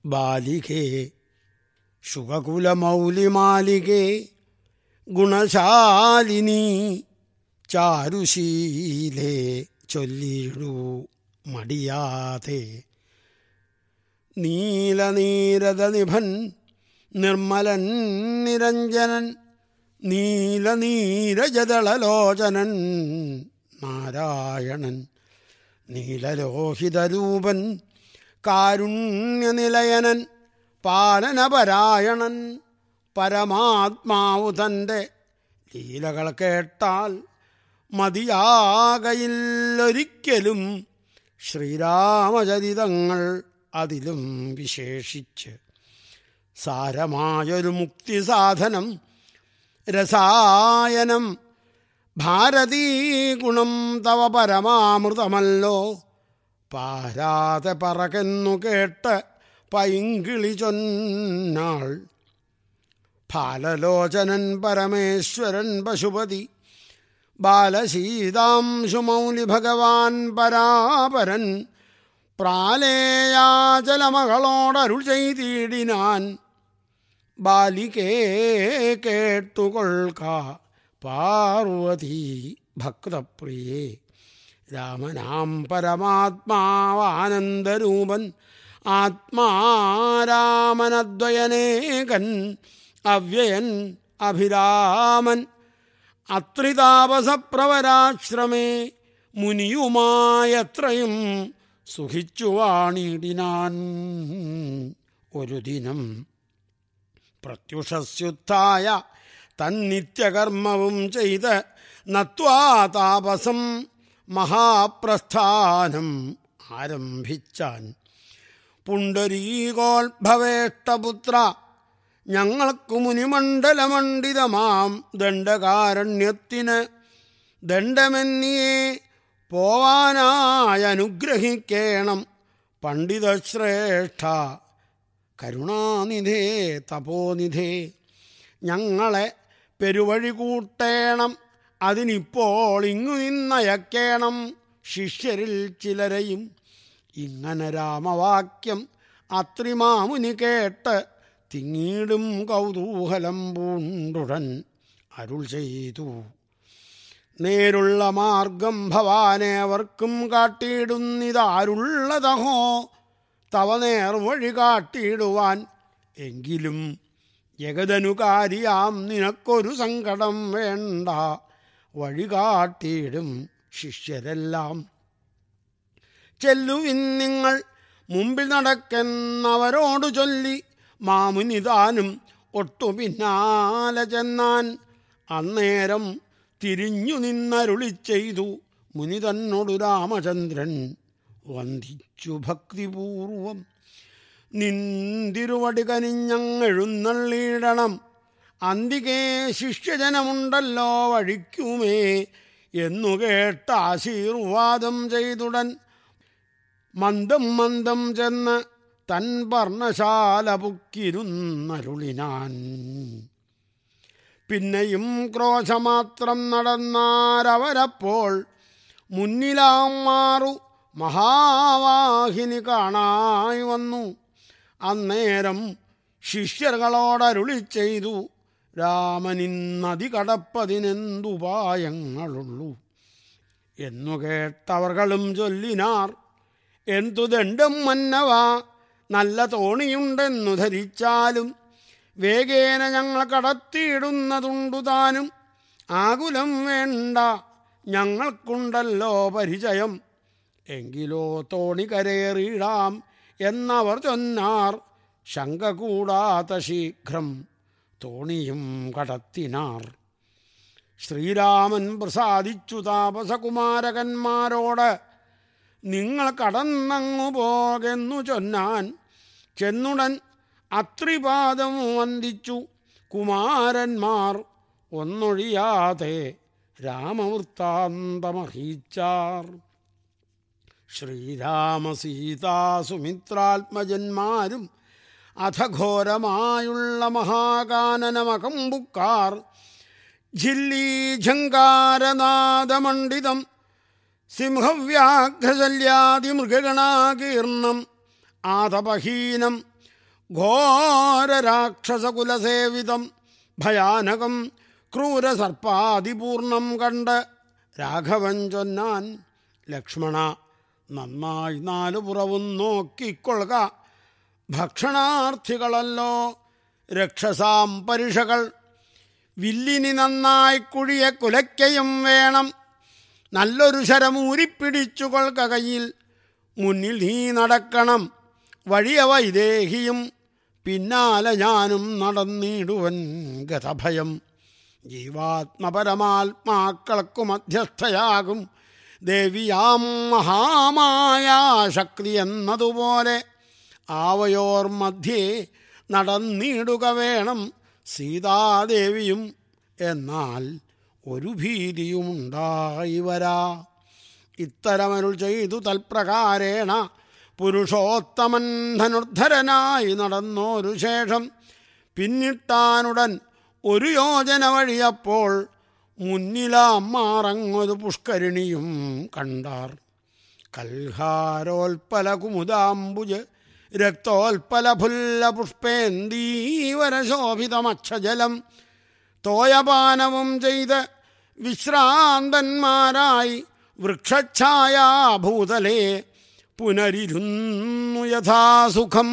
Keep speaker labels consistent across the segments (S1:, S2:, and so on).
S1: ബാലികേ ശുഗകുലമൗലിമാലികേ ഗുണശാലിനി ചാരുശീലേ ചൊല്ലിടൂ മടിയാതെ നീലനീരത നിഭൻ നിർമ്മലൻ നിരഞ്ജനൻ നീലനീരജതളലോചനൻ നാരായണൻ നീലലോഹിതരൂപൻ കാരുണ്യനിലയനൻ പാലനപരായണൻ പരമാത്മാവു തൻ്റെ ലീലകൾ കേട്ടാൽ മതിയാകയില്ലൊരിക്കലും ശ്രീരാമചരിതങ്ങൾ അതിലും വിശേഷിച്ച് സാരമായൊരു മുക്തി സാധനം രസായനം ഭാരതീ ഗുണം തവ പരമാമൃതമല്ലോ പാരാതെ പറകെന്നു കേട്ട് പൈങ്കിളി ചൊന്നാൾ ഫാലലോചനൻ പരമേശ്വരൻ പശുപതി ബാലശീതാംശുമൗലി ഭഗവാൻ പരാപരൻ പ്രാലേയാചലമകളോടരുൾ ചെയ്തിടിനാൻ ബാലികേ കേട്ടുകൊൾക്ക പാർവതി ഭക്തപ്രിയേ രാമനാം പരമാത്മാവാനന്ദരൂപൻ ആത്മാരാമനദ്വയനേകൻ അവ്യയൻ അഭിരാമൻ അത്രിതാപസപ്രവരാശ്രമേ മുനിയുമായത്രയും സുഖിച്ചു വാണിടിനാൻ ഒരു ദിനം പ്രത്യുഷസ്യുത്ഥായ തന്നിത്യകർമ്മവും ചെയ്ത് നത്വാ താപസം മഹാപ്രസ്ഥാനം ആരംഭിച്ചാൻ പുണ്ടരീകോത്ഭവേഷ്ടപുത്ര ഞങ്ങൾക്കു മുനിമണ്ഡലമണ്ഡിതമാം ദണ്ഡകാരണ്യത്തിന് ദണ്ഡമെന്നിയെ പോവാനായി അനുഗ്രഹിക്കേണം പണ്ഡിതശ്രേഷ്ഠ കരുണാനിധേ തപോനിധേ ഞങ്ങളെ പെരുവഴി കൂട്ടേണം അതിനിപ്പോൾ ഇങ്ങു നിന്നയക്കേണം ശിഷ്യരിൽ ചിലരെയും ഇങ്ങനെ രാമവാക്യം അത്രിമാമുനി കേട്ട് തിങ്ങീടും കൗതൂഹലം പൂണ്ടുടൻ അരുൾ ചെയ്തു നേരുള്ള മാർഗം ഭവാനേവർക്കും കാട്ടിയിടുന്നിതാരുള്ളതഹോ തവ നേർവഴി കാട്ടിയിടുവാൻ എങ്കിലും ജഗതനുകാരിയാം നിനക്കൊരു സങ്കടം വേണ്ട വഴി കാട്ടിയിടും ശിഷ്യരെല്ലാം ചെല്ലുവിൻ നിങ്ങൾ മുമ്പിൽ നടക്കെന്നവരോട് ചൊല്ലി മാമുനിതാനും ഒട്ടു പിന്നാലെ ചെന്നാൻ അന്നേരം തിരിഞ്ഞു നിന്നരുളി ചെയ്തു മുനി തന്നോടു രാമചന്ദ്രൻ വന്ദിച്ചു ഭക്തിപൂർവം നിന്തിരുവടി കനിഞ്ഞങ്ങെഴുന്നള്ളിയിടണം അന്തികേ ശിഷ്യജനമുണ്ടല്ലോ വഴിക്കുമേ എന്നു കേട്ട ആശീർവാദം ചെയ്തുടൻ മന്ദം മന്ദം ചെന്ന് തൻ പർണശാല പുക്കിരുന്നരുളിനാൻ പിന്നെയും ക്രോശമാത്രം നടന്നാരവരപ്പോൾ മുന്നിലാം മാറു മഹാവാഹിനി കാണായി വന്നു അന്നേരം ശിഷ്യർകളോടരുളി ചെയ്തു രാമനിന്നതി കടപ്പതിനെന്തുപായങ്ങളുള്ളൂ എന്നു കേട്ടവർകളും ചൊല്ലിനാർ എന്തു ദണ്ഡം മന്നവ നല്ല തോണിയുണ്ടെന്നു ധരിച്ചാലും വേഗേന ഞങ്ങൾ കടത്തിയിടുന്നതുണ്ടു താനും ആകുലം വേണ്ട ഞങ്ങൾക്കുണ്ടല്ലോ പരിചയം എങ്കിലോ തോണി കരേറിയിടാം എന്നവർ ചൊന്നാർ ശങ്ക കൂടാത്ത ശീഘ്രം തോണിയും കടത്തിനാർ ശ്രീരാമൻ പ്രസാദിച്ചു താപസകുമാരകന്മാരോട് നിങ്ങൾ കടന്നങ്ങു പോകെന്നു ചൊന്നാൻ ചെന്നുടൻ അത്രിപാദം വന്ദിച്ചു കുമാരന്മാർ ഒന്നൊഴിയാതെ രാമവൃത്താന്തമറിയിച്ചാർ ശ്രീരാമസീതാസുമിത്രാത്മജന്മാരും അധഘോരമായുള്ള മഹാകാനനമകമ്പുക്കാർ ഝില്ലീഝങ്കാരനാദമണ്ഡിതം സിംഹവ്യാഘ്രശല്യാദിമൃഗഗണാകീർണം ആതപഹീനം ഘോരരാക്ഷസകുലസേവിതം ഭയാനകം ക്രൂരസർപ്പാതിപൂർണം കണ്ട് രാഘവൻ ചൊന്നാൻ ലക്ഷ്മണ നന്നായി നാലു പുറവും നോക്കിക്കൊള്ളുക ഭക്ഷണാർത്ഥികളല്ലോ രക്ഷസാം പരിഷകൾ വില്ലിനി നന്നായി കുഴിയെ കുലയ്ക്കയും വേണം നല്ലൊരു ശരമൂരിപ്പിടിച്ചു കൊൾക്ക കയ്യിൽ മുന്നിൽ നീ നടക്കണം വഴിയ വൈദേഹിയും പിന്നാലെ ഞാനും നടന്നിടുവൻ ഗതഭയം ജീവാത്മപരമാത്മാക്കൾക്കു മധ്യസ്ഥയാകും ദേവിയാം മഹാമായ ശക്തി എന്നതുപോലെ ആവയോർ മധ്യേ നടന്നിടുക വേണം സീതാദേവിയും എന്നാൽ ഒരു ഭീതിയുമുണ്ടായി വരാ ഇത്തരമരുൾ ചെയ്തു തൽപ്രകാരേണ പുരുഷോത്തമൻ ധനുർധരനായി നടന്നോരു ശേഷം പിന്നിട്ടാനുടൻ ഒരു യോജന വഴിയപ്പോൾ മുന്നിലാമാറങ്ങൊരു പുഷ്കരിണിയും കണ്ടാർ കൽഹാരോൽപല കുമുദാംബുജ് രക്തോൽപല ഫുല്ല പുഷ്പേന്ദീവരശോഭിതമക്ഷജലം തോയപാനവും ചെയ്ത് വിശ്രാന്തന്മാരായി വൃക്ഷഛായാഭൂതലേ പുനരിരുന്നു യഥാസുഖം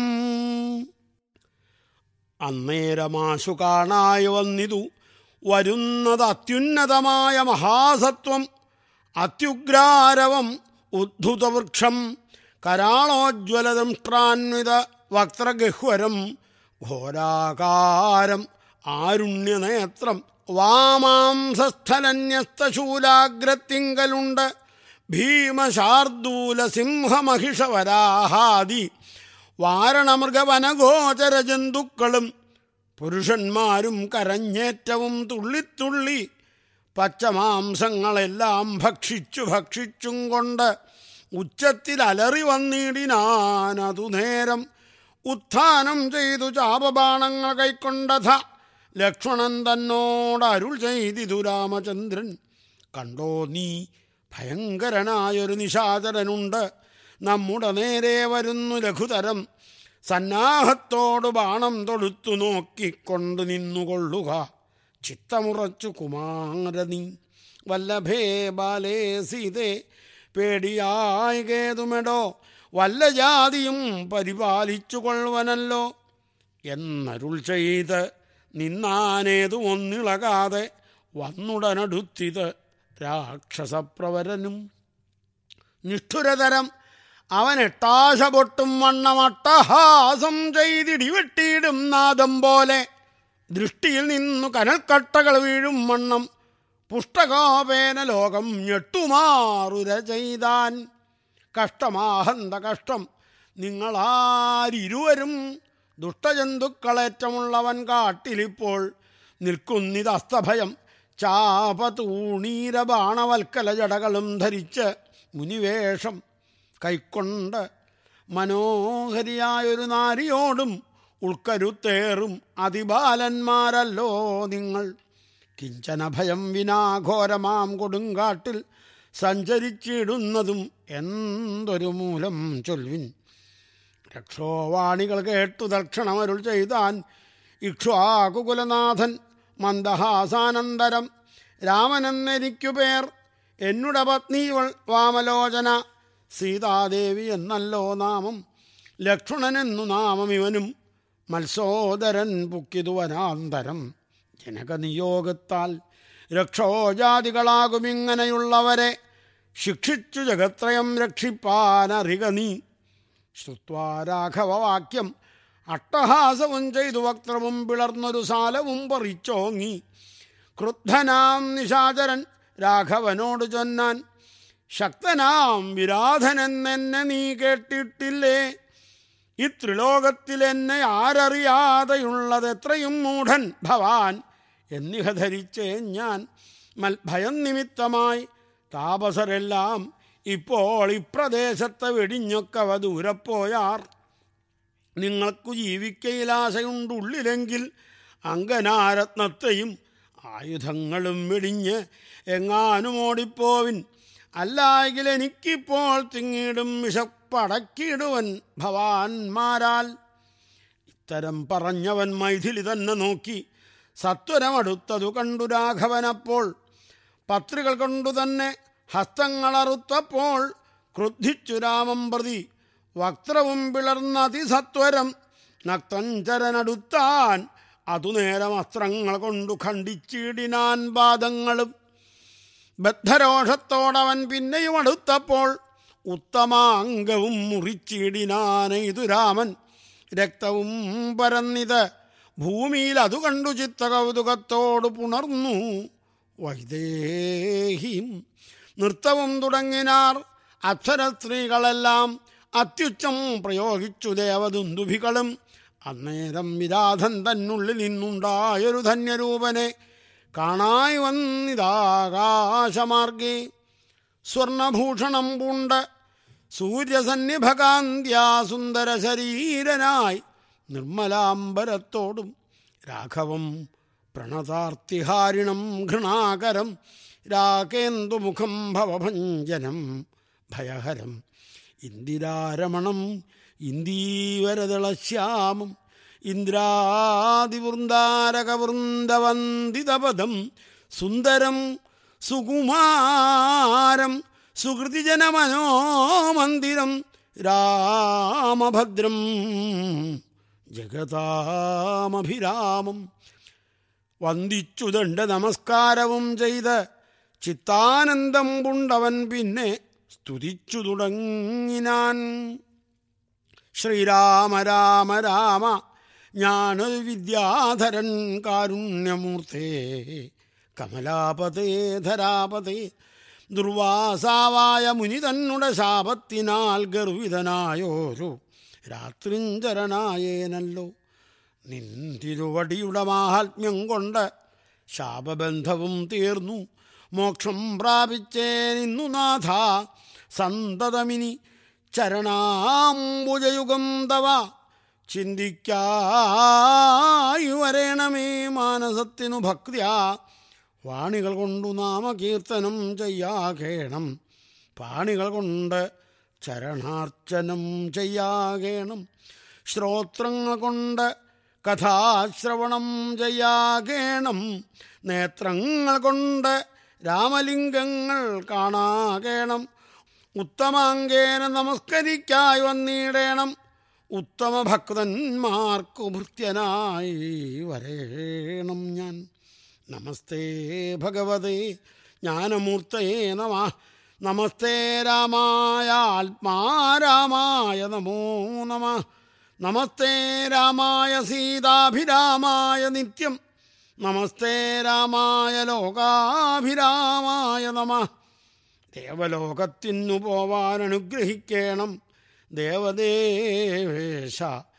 S1: അന്നേരമാശു കാണായി വന്നിതു വരുന്നത് അത്യുന്നതമായ മഹാസത്വം അത്യുഗ്രാരവം ഉദ്ധുതവൃക്ഷം കരാളോജ്വലദംഷ്ട്രാന്വിത വക്ത്രഗഹ്വരം ഘോരാകാരം ആരുണ്യനേത്രം വാമാംസസ്ഥലന്യസ്തശൂലാഗ്രത്തിങ്കലുണ്ട് ഭീമശാർദൂല സിംഹമഹിഷവരാഹാദി വാരണമൃഗവനഗോചര ജന്തുക്കളും പുരുഷന്മാരും കരഞ്ഞേറ്റവും തുള്ളിത്തുള്ളി പച്ചമാംസങ്ങളെല്ലാം ഭക്ഷിച്ചു ഭക്ഷിച്ചും കൊണ്ട് ഉച്ചത്തിൽ അലറി വന്നിടിനാനതു നേരം ഉത്ഥാനം ചെയ്തു ചാപബാണങ്ങൾ കൈക്കൊണ്ടഥ ലക്ഷ്മണൻ തന്നോട് അരുൾ ചെയ്തിതു രാമചന്ദ്രൻ കണ്ടോ നീ ഭയങ്കരനായൊരു നിശാചരനുണ്ട് നമ്മുടെ നേരെ വരുന്നു ലഘുതരം സന്നാഹത്തോട് ബാണം തൊടുത്തു നോക്കിക്കൊണ്ട് നിന്നുകൊള്ളുക ചിത്തമുറച്ചു കുമാരനീ വല്ലഭേ ബാലേ സീതേ പേടിയായി കേതുമെടോ വല്ല ജാതിയും പരിപാലിച്ചു കൊള്ളുവനല്ലോ എന്നരുൾ ചെയ്ത് നിന്നാനേതും ഒന്നിളകാതെ വന്നുടനടുത്തിത് രാക്ഷസപ്രവരനും നിഷ്ഠുരതരം അവൻ എട്ടാശ പൊട്ടും വണ്ണം അട്ടഹാസം ചെയ്തിടിവെട്ടിയിടും നാദം പോലെ ദൃഷ്ടിയിൽ നിന്നു കനൽക്കട്ടകൾ വീഴും വണ്ണം പുഷ്ടകോപേന ലോകം ഞെട്ടുമാറുര ചെയ്താൻ കഷ്ടമാഹന്ത കഷ്ടം നിങ്ങളാരിരുവരും ദുഷ്ടജന്തുക്കളേറ്റമുള്ളവൻ കാട്ടിലിപ്പോൾ നിൽക്കുന്നിതസ്തഭയം ചാപതൂണീര ബാണവൽക്കല ജടകളും ധരിച്ച് മുനിവേഷം കൈക്കൊണ്ട് മനോഹരിയായൊരു നാരിയോടും ഉൾക്കരുത്തേറും അതിബാലന്മാരല്ലോ നിങ്ങൾ കിഞ്ചന ഭയം വിനാഘോരമാം കൊടുങ്കാട്ടിൽ സഞ്ചരിച്ചിടുന്നതും എന്തൊരു മൂലം ചൊൽവിൻ രക്ഷോവാണികൾ കേട്ടു തൽക്ഷണമരുൾ ചെയ്താൻ ഇക്ഷ്വാകുകുലനാഥൻ മന്ദഹാസാനന്തരം രാമനെന്നെനിക്കു പേർ എന്നുടെ പത്നിവൾ വാമലോചന സീതാദേവി എന്നല്ലോ നാമം ലക്ഷ്മണനെന്നു നാമം ഇവനും മത്സോദരൻ പുക്കിതു വനാന്തരം ജനകനിയോഗത്താൽ രക്ഷോജാതികളാകുമിങ്ങനെയുള്ളവരെ ശിക്ഷിച്ചു ജഗത്രയം രക്ഷിപ്പാനറിക നീ ശ്രുത്വാ രാഘവവാക്യം അട്ടഹാസവും ചെയ്തു വക്ത്രവും പിളർന്നൊരു സാലവും പറിച്ചോങ്ങി ക്രുദ്ധനാം നിശാചരൻ രാഘവനോട് ചൊന്നാൻ ശക്തനാം വിരാധനെന്നെ നീ കേട്ടിട്ടില്ലേ ഈ ത്രിലോകത്തിൽ എന്നെ ആരറിയാതെയുള്ളത് എത്രയും മൂഢൻ ഭവാൻ എന്നിഹ ധരിച്ചേ ഞാൻ മൽ ഭയം നിമിത്തമായി താപസരെല്ലാം ഇപ്പോൾ ഇപ്രദേശത്തെ വെടിഞ്ഞൊക്കവ ദൂരപ്പോയാർ നിങ്ങൾക്കു ജീവിക്കയിലാശയുണ്ടുള്ളിലെങ്കിൽ അങ്കനാരത്നത്തെയും ആയുധങ്ങളും വെടിഞ്ഞ് എങ്ങാനും ഓടിപ്പോവിൻ അല്ലായെങ്കിൽ എനിക്കിപ്പോൾ തിങ്ങിടും വിശപ്പടക്കിടുവൻ ഭവാൻമാരാൽ ഉത്തരം പറഞ്ഞവൻ മൈഥിലി തന്നെ നോക്കി സത്വരമടുത്തതു കണ്ടു രാഘവനപ്പോൾ പത്രികൾ കൊണ്ടു തന്നെ ഹസ്തങ്ങളറുത്തപ്പോൾ ക്രുദ്ധിച്ചു രാമം പ്രതി വക്രവും പിളർന്ന അതിസത്വരം നക്തഞ്ചരനടുത്താൻ അതു നേരം അസ്ത്രങ്ങൾ കൊണ്ടു ഖണ്ഡിച്ചിടിനാൻ പാദങ്ങളും ബദ്ധരോഷത്തോടവൻ പിന്നെയും അടുത്തപ്പോൾ ഉത്തമാംഗവും മുറിച്ചിടിനാനെയ്തു രാമൻ രക്തവും പരന്നിത് ഭൂമിയിൽ അതു കണ്ടു ചിത്തകൗതുകത്തോട് പുണർന്നു വൈദേഹിയും നൃത്തവും തുടങ്ങിനാർ അക്ഷരസ്ത്രീകളെല്ലാം അത്യുച്ചം പ്രയോഗിച്ചു ദേവദുന്ദുഭികളും അന്നേരം വിരാധൻ തന്നുള്ളിൽ നിന്നുണ്ടായൊരു ധന്യരൂപനെ കാണായി വന്നിതാകാശമാർഗേ സ്വർണഭൂഷണം പൂണ്ട് സൂര്യസന്നിഭകാന്ത്യാ സുന്ദര ശരീരനായി നിർമ്മലാംബരത്തോടും രാഘവം പ്രണതാർത്തിഹാരിണം ഘൃണാകരം രാകേന്ദുമുഖം ഭവഭഞ്ജനം ഭയഹരം ഇന്ദിരാരമണം ഇന്ദീവരദളശ്യാമം ഇന്ദ്രാദിവൃന്ദാരകവൃന്ദവന്ദിതപദം സുന്ദരം സുകുമാരം സുഹൃതിജനമനോമന്ദിരം രാമഭദ്രം ജഗതാമഭിരാമം വന്ദിച്ചു ദണ്ഡ നമസ്കാരവും ചെയ്ത് ചിത്താനന്ദം പുണ്ടവൻ പിന്നെ സ്തുതിച്ചു തുടങ്ങിനാൻ ശ്രീരാമ രാമ രാമ ഞാനൊരു വിദ്യാധരൻ കാരുണ്യമൂർത്തേ കമലാപതേ ധരാപതേ ദുർവാസാവായ മുനി തന്നുടെ ശാപത്തിനാൽ ഗർവിതനായോരു രാത്രിഞ്ചരനായേനല്ലോ നിന്തിരുവടിയുടെ മാഹാത്മ്യം കൊണ്ട് ശാപബന്ധവും തീർന്നു മോക്ഷം പ്രാപിച്ചേ നിന്നു നാഥ സന്തതമിനി ചരണാംബുജയുഗം തവ ചിന്തിക്കായി വരേണമേ മാനസത്തിനു ഭക്തിയാ വാണികൾ കൊണ്ടു നാമകീർത്തനം ചെയ്യാകേണം പാണികൾ കൊണ്ട് ചരണാർച്ചനം ചെയ്യാകേണം ശ്രോത്രങ്ങൾ കൊണ്ട് കഥാശ്രവണം ചെയ്യാകേണം നേത്രങ്ങൾ കൊണ്ട് രാമലിംഗങ്ങൾ കാണാകേണം ഉത്തമാങ്കേന നമസ്കരിക്കായി വന്നിടേണം ഉത്തമ ഭക്തന്മാർക്കു ഭൃത്യനായി വരേണം ഞാൻ നമസ്തേ ഭഗവതേ ജ്ഞാനമൂർത്തയേ നമ നമസ്തേ രാമായ ആത്മാരാമായ നമോ നമ നമസ്തേ രാമായ സീതാഭിരാമായ നിത്യം നമസ്തേ രാമായ ലോകാഭിരാമായ നമ ദേവലോകത്തിനു പോവാൻ അനുഗ്രഹിക്കണം ദേവദേവേശ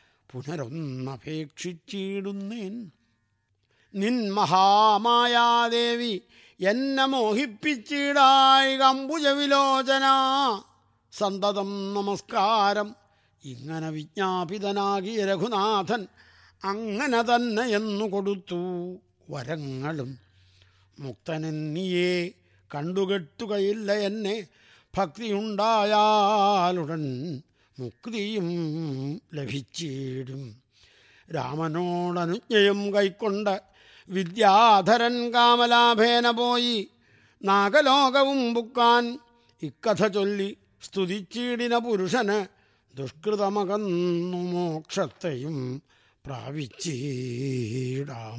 S1: പുനരൊന്നപേക്ഷിച്ചിടുന്നേൻ നിൻ മഹാമായാദേവി എന്നെ മോഹിപ്പിച്ചിടായി കമ്പുജവിലോചന സന്തതം നമസ്കാരം ഇങ്ങനെ വിജ്ഞാപിതനാകിയ രഘുനാഥൻ അങ്ങനെ തന്നെ എന്നു കൊടുത്തു വരങ്ങളും മുക്തനെന്നിയെ കണ്ടുകെട്ടുകയില്ല എന്നെ ഭക്തിയുണ്ടായാലുടൻ മുക്തിയും ലഭിച്ചിടും രാമനോടനുജ്ഞയും കൈക്കൊണ്ട് വിദ്യാധരൻ കാമലാഭേന പോയി നാഗലോകവും ബുക്കാൻ ഇക്കഥ ചൊല്ലി സ്തുതിച്ചീടിന പുരുഷന് ദുഷ്കൃതമകന്നു മോക്ഷത്തെയും പ്രാപിച്ചീടാം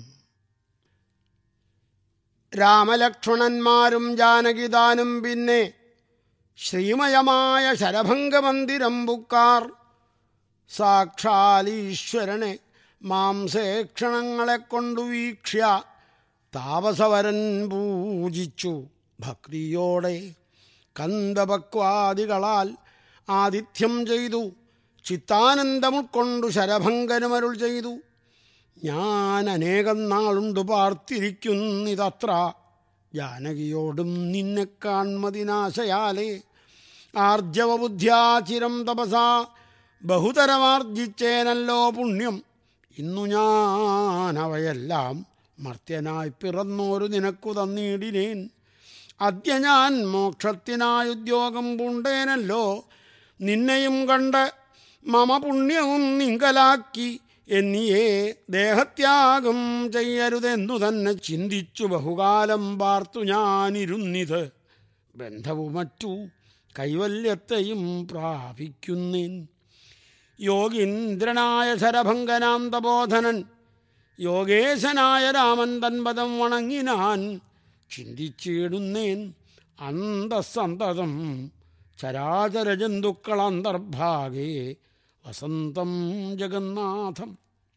S1: രാമലക്ഷ്മണന്മാരും ജാനകിദാനും പിന്നെ ശ്രീമയമായ ശരഭംഗമന്ദിരം ബുക്കാർ സാക്ഷാലീശ്വരനെ മാംസേക്ഷണങ്ങളെ കൊണ്ടു വീക്ഷ്യ താപസവരൻ പൂജിച്ചു ഭക്തിയോടെ കന്ദപക്വാദികളാൽ ആതിഥ്യം ചെയ്തു ചിത്താനന്ദം ഉൾക്കൊണ്ടു ശരഭങ്കനുമരുൾ ചെയ്തു ഞാൻ അനേകം നാളുണ്ടു പാർത്തിരിക്കുന്നിതത്ര ജാനകിയോടും നിന്നെ കാൺമതിനാശയാലേ ആർജവബുദ്ധ്യാചിരം തപസാ ബഹുതരമാർജിച്ചേനല്ലോ പുണ്യം ഇന്നു ഞാൻ അവയെല്ലാം മർത്യനായി പിറന്നോരു നിനക്കു തന്നിടിനേൻ അദ്യ ഞാൻ മോക്ഷത്തിനായി ഉദ്യോഗം പൂണ്ടേനല്ലോ നിന്നെയും കണ്ട് മമ പുണ്യവും നിങ്കലാക്കി എന്നിയേ ദേഹത്യാഗം ചെയ്യരുതെന്നു തന്നെ ചിന്തിച്ചു ബഹുകാലം പാർത്തു ഞാനിരുന്നിത് ബന്ധവുമറ്റു കൈവല്യത്തെയും പ്രാപിക്കുന്നേൻ യോഗീന്ദ്രനായ ശരഭംഗനാം തപോധനൻ യോഗേശനായ രാമൻ തൻപദം വണങ്ങിനാൻ ചിന്തിച്ചിടുന്നേൻ അന്തസന്തതം ചരാചര ജന്തുക്കൾ അന്തർഭാഗേ വസന്തം ജഗന്നാഥം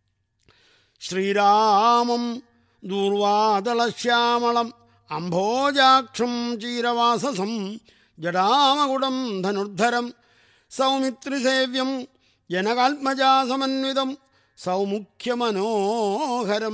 S1: ശ്രീരാമം ദൂർവാതളശ്യാമളം അംഭോജാക്ഷം ചീരവാസസം ജടാമകുടം ധനുർധരം സൗമിത്രിസേവ്യം ജനകാത്മജാസമന്വിതം സൗമുഖ്യമനോഹരം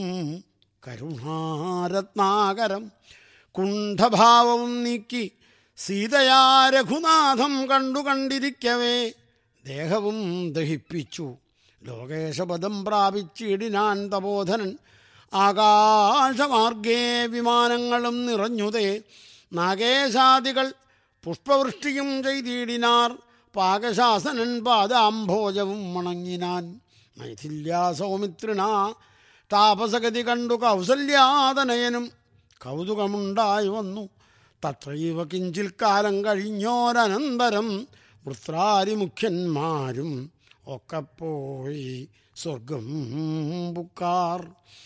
S1: കരുണാരത്നാകരം കുണ്ഠഭാവവും നീക്കി സീതയാ രഘുനാഥം കണ്ടു കണ്ടിരിക്കവേ ദേഹവും ദഹിപ്പിച്ചു ലോകേശപദം പ്രാപിച്ചിടിനാൻ തപോധനൻ ആകാശമാർഗേ വിമാനങ്ങളും നിറഞ്ഞുതേ നാഗേശാദികൾ പുഷ്പവൃഷ്ടിയും ചെയ്തിടിനാർ പാകശാസനൻ പാദാംഭോജവും മണങ്ങിനാൻ മൈഥില്യാസൗമിത്രിണ താപസഗതി കണ്ടു കൗസല്യാതനയനും കൗതുകമുണ്ടായി വന്നു തത്രൈവ കിഞ്ചിൽ കാലം കഴിഞ്ഞോരനന്തരം വൃത്രാരിമുഖ്യന്മാരും ഒക്കെ പോയി സ്വർഗം ബുക്കാർ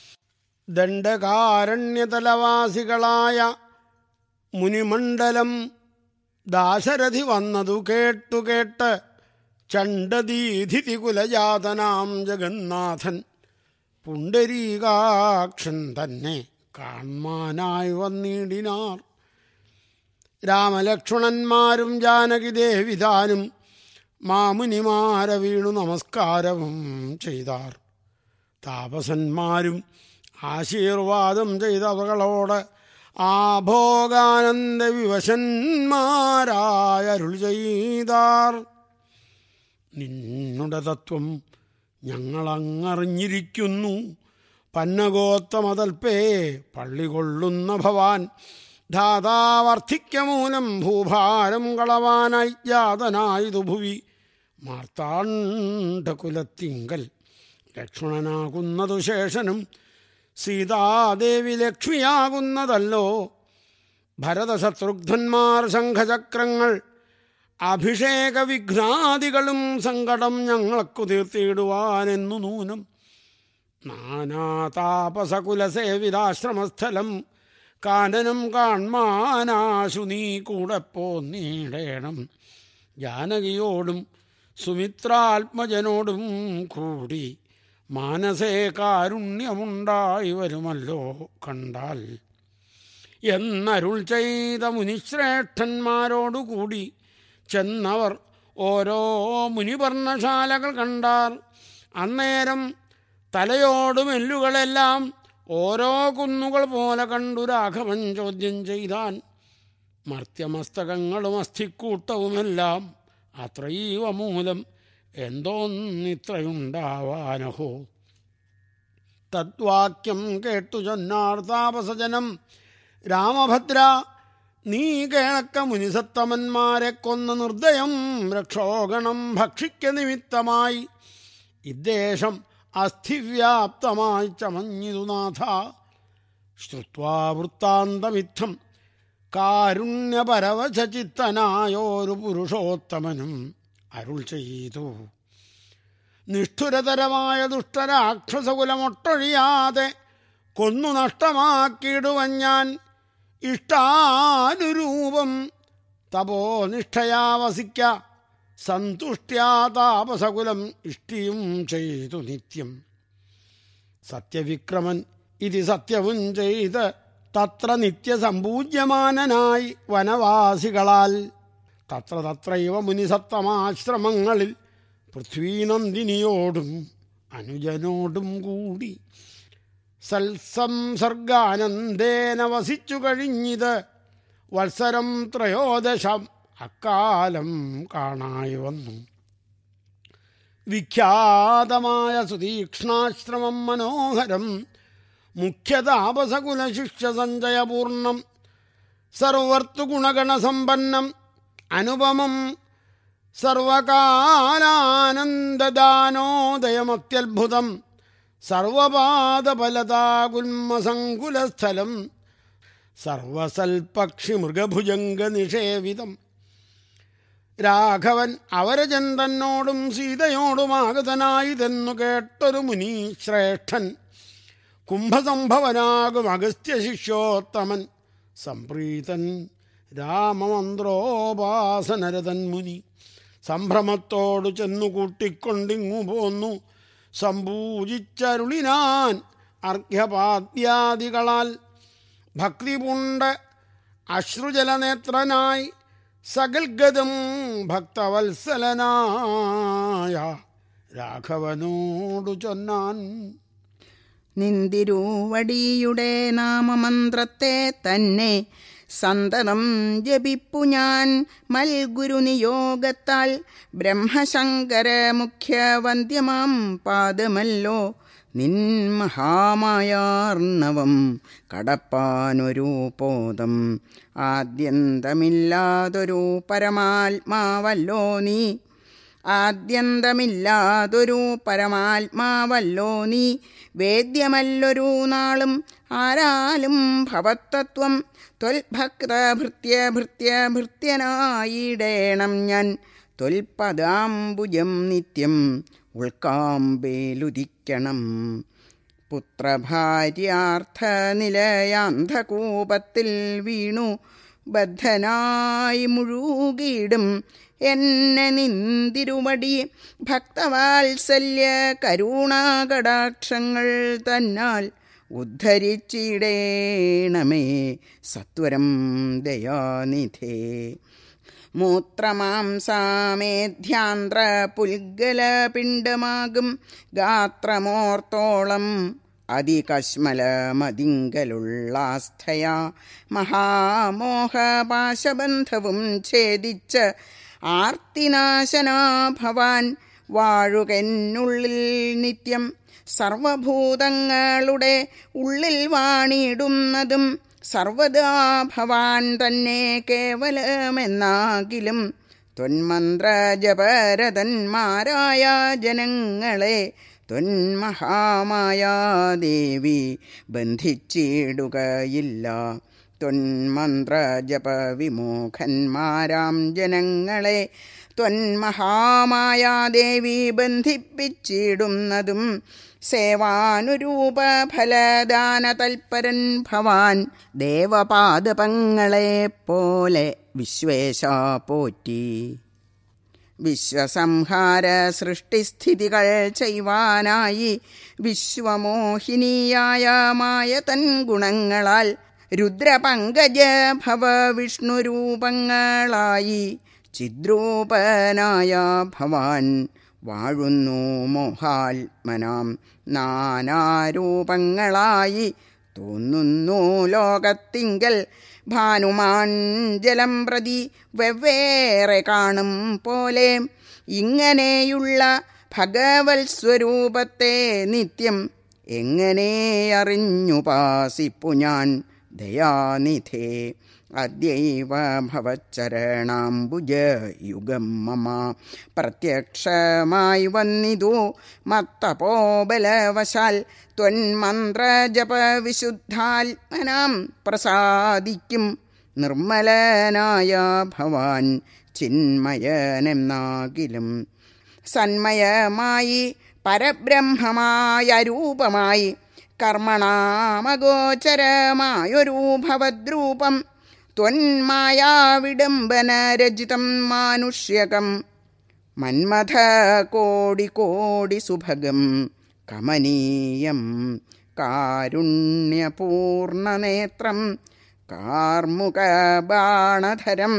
S1: ദണ്ഡകാരണ്യതലവാസികളായ മുനിമണ്ഡലം ദാശരഥി വന്നതു കേട്ടു കേട്ട് ചണ്ഡദീധിതി കുലജാതനാം ജഗന്നാഥൻ പുണ്ടരീകാക്ഷൻ തന്നെ കാൺമാനായി വന്നിടിനാർ രാമലക്ഷ്മണന്മാരും ജാനകി ദേവിതാനും മാമുനിമാരെ വീണു നമസ്കാരവും ചെയ്താർ താപസന്മാരും ആശീർവാദം ചെയ്തവകളോട് ആഭോഗാനന്ദ വിവശന്മാരായ അരുൾ ചെയ്താർ നിന്നുടെ തത്വം ഞങ്ങളങ്ങറിഞ്ഞിരിക്കുന്നു പന്നഗോത്തമതൽപ്പേ പള്ളി കൊള്ളുന്ന ഭവാൻ ധാതാവർദ്ധിക്യമൂലം ഭൂഭാരം കളവാനായി ജാതനായതു ഭുവി മാർത്താണ്ഡകുലത്തിങ്കൽ ലക്ഷ്മണനാകുന്നതു ശേഷനും സീതാദേവി ലക്ഷ്മിയാകുന്നതല്ലോ ഭരതശത്രുഘ്നന്മാർ ശംഖചക്രങ്ങൾ അഭിഷേക വിഘ്നാദികളും സങ്കടം ഞങ്ങൾക്കു തീർത്തിയിടുവാനെന്നു നൂനം നാനാതാപസകുലസേവിതാശ്രമസ്ഥലം കാനനം കാൺമാനാശു നീ കൂടെ പോന്നീടേണം ജാനകിയോടും സുമിത്രാത്മജനോടും കൂടി മാനസേ കാരുണ്യമുണ്ടായി വരുമല്ലോ കണ്ടാൽ എന്നരുൾ ചെയ്ത മുനിശ്രേഷ്ഠന്മാരോടുകൂടി ചെന്നവർ ഓരോ മുനിവർണ്ണശാലകൾ കണ്ടാർ അന്നേരം തലയോടും എല്ലുകളെല്ലാം ഓരോ കുന്നുകൾ പോലെ കണ്ടു രാഘവൻ ചോദ്യം ചെയ്താൻ മർത്യമസ്തകങ്ങളും അസ്ഥിക്കൂട്ടവുമെല്ലാം അത്രയീവ മൂലം എന്തോന്നിത്രയുണ്ടാവാനഹോ തദ്വാക്യം കേട്ടു ചൊന്നാർ താപസജനം രാമഭദ്ര നീ കേളക്ക മുനിസത്തമന്മാരെ കൊന്ന നിർദ്ദയം രക്ഷോഗണം ഭക്ഷിക്ക നിമിത്തമായി ഇദ്ദേഹം അസ്ഥിവ്യാപ്തമായി ചമഞ്ഞിതു നാഥ ശ്രുത്വാ വൃത്താന്തമിത്തം കാരുണ്യപരവചിത്തനായോരു പുരുഷോത്തമനും അരുൾ ചെയ്തു നിഷ്ഠുരതരമായ ദുഷ്ടരാക്ഷസകുലമൊട്ടൊഴിയാതെ കൊന്നു നഷ്ടമാക്കിയിടുവൻ ഞാൻ ഇഷ്ടാനുരൂപം തപോനിഷ്ഠയാ വസിക്ക സന്തുഷ്ട്യാ താപസകുലം ഇഷ്ടിയും ചെയ്തു നിത്യം സത്യവിക്രമൻ ഇത് സത്യവും ചെയ്ത് തത്ര നിത്യസമ്പൂജ്യമാനനായി വനവാസികളാൽ തത്ര തത്രൈവ മുനിസത്തമാശ്രമങ്ങളിൽ പൃഥ്വീനന്ദിനിയോടും അനുജനോടും കൂടി സൽസംസർഗാനന്ദേന വസിച്ചു കഴിഞ്ഞിത് വത്സരം ത്രയോദശം അക്കാലം കാണായി വന്നു വിഖ്യാതമായ സുതീക്ഷ്ണാശ്രമം മനോഹരം മുഖ്യതാപസകുല ശിഷ്യ സഞ്ചയപൂർണം സർവർത്തുഗുണഗണസമ്പന്നം അനുപമം സർവകാലാനന്ദദാനോദയമത്യത്ഭുതം സർവപാദഫലതാകുൽമസങ്കുലസ്ഥലം സർവസൽപക്ഷി മൃഗഭുജംഗ നിഷേവിതം രാഘവൻ അവരജൻ തന്നോടും സീതയോടുമാഗതനായിതെന്നു കേട്ടൊരു മുനി ശ്രേഷ്ഠൻ കുംഭസംഭവനാകും അഗസ്ത്യ ശിഷ്യോത്തമൻ സംപ്രീതൻ രാമമന്ത്രോപാസനരതൻ മുനി സംഭ്രമത്തോടു ചെന്നു കൂട്ടിക്കൊണ്ടിങ്ങു പോന്നു സമ്പൂജിച്ചരുളിനാൻ അർഘ്യപാദ്യാദികളാൽ ഭക്തി പൂണ്ട് അശ്രുജലനേത്രനായി സകൽഗതം ഭക്തവത്സലനായ രാഘവനോടു ചൊന്നാൻ
S2: നിന്തിരുവടിയുടെ നാമമന്ത്രത്തെ തന്നെ സന്തതം ജപിപ്പു ഞാൻ മൽഗുരു നിയോഗത്താൽ ബ്രഹ്മശങ്കര മുഖ്യവന്ധ്യമാം പാദമല്ലോ നിൻ മഹാമായാർണവം കടപ്പാനൊരു പോതം ആദ്യന്തമില്ലാതൊരു പരമാത്മാവല്ലോ നീ ആദ്യന്തമില്ലാതൊരു പരമാത്മാവല്ലോ നീ വേദ്യമല്ലൊരു നാളും ആരാലും ഭവത്തത്വം ത്വൽഭക്തഭൃത്യ ഭൃത്യ ഭൃത്യനായിടേണം ഞാൻ ത്വൽപദാംബുജം നിത്യം ഉൾക്കാമ്പേലുദിക്കണം പുത്രഭാര്യാർത്ഥ നിലയാന്ധകൂപത്തിൽ വീണു ബദ്ധനായി മുഴുകിയിടും എന്നെ നിന്തിരുവടി ഭക്തവാത്സല്യ കരുണാകടാക്ഷങ്ങൾ തന്നാൽ ഉദ്ധരിച്ചിടേണമേ സത്വരം ദയാനിധേ മൂത്രമാംസാമേധ്യാന്ത്ര പുൽഗല പിണ്ഡമാകും ഗാത്രമോർത്തോളം അതികശ്മലമതിങ്കലുള്ളാസ്ഥയാ മഹാമോഹപാശബന്ധവും ഛേദിച്ച് ആർത്തിനാശനാ ഭവാൻ വാഴുകെന്നുള്ളിൽ നിത്യം സർവഭൂതങ്ങളുടെ ഉള്ളിൽ വാണിടുന്നതും സർവദാ ഭവാൻ തന്നെ കേവലമെന്നാകിലും ത്വന്മന്ത്രജപരതന്മാരായ ജനങ്ങളെ ത്വന്മഹാമായാദേവി ബന്ധിച്ചിടുകയില്ല ത്വന്മന്ത്രജപ വിമുഖന്മാരാം ജനങ്ങളെ ത്വന്മഹാമായാദേവി ബന്ധിപ്പിച്ചിടുന്നതും സേവാനുരൂപ ഫലദാന തൽപരൻ ഭവാൻ ദേവപാദപങ്ങളെ പോലെ വിശ്വേശ പോറ്റി വിശ്വസംഹാര സൃഷ്ടിസ്ഥിതികൾ ചെയ്യുവാനായി വിശ്വമോഹിനിയായ മായ തൻ ഗുണങ്ങളാൽ രുദ്രപങ്കജ ഭവ വിഷ്ണുരൂപങ്ങളായി ചിദ്രൂപനായ ഭവാൻ വാഴുന്നു മോഹാത്മനാം നാനാരൂപങ്ങളായി തോന്നുന്നു ലോകത്തിങ്കൽ ഭാനുമാൻ ജലം പ്രതി വെവ്വേറെ കാണും പോലെ ഇങ്ങനെയുള്ള ഭഗവത് സ്വരൂപത്തെ നിത്യം എങ്ങനെ അറിഞ്ഞുപാസിപ്പു ഞാൻ ദയാനിധേ അദ്യൈവ ഭവച്ചരണാംബുജ യുഗം മമ പ്രത്യക്ഷമായി വന്നിതു മത്തപോബലവശാൽ ത്വന്മന്ത്രജപ വിശുദ്ധാത്മനാം പ്രസാദിക്കും നിർമ്മലനായ ഭവാൻ ചിന്മയനെന്നാകിലും സന്മയമായി പരബ്രഹ്മമായ രൂപമായി കർമ്മണാമഗോചരമായൊരു ഭവദ്രൂപം ത്വന്മായാവിഡംബനരചിതം മാനുഷ്യകം മന്മഥ കോടി കോടി സുഭഗം കമനീയം കാരുണ്യപൂർണനേത്രം കാർമുകബാണധരം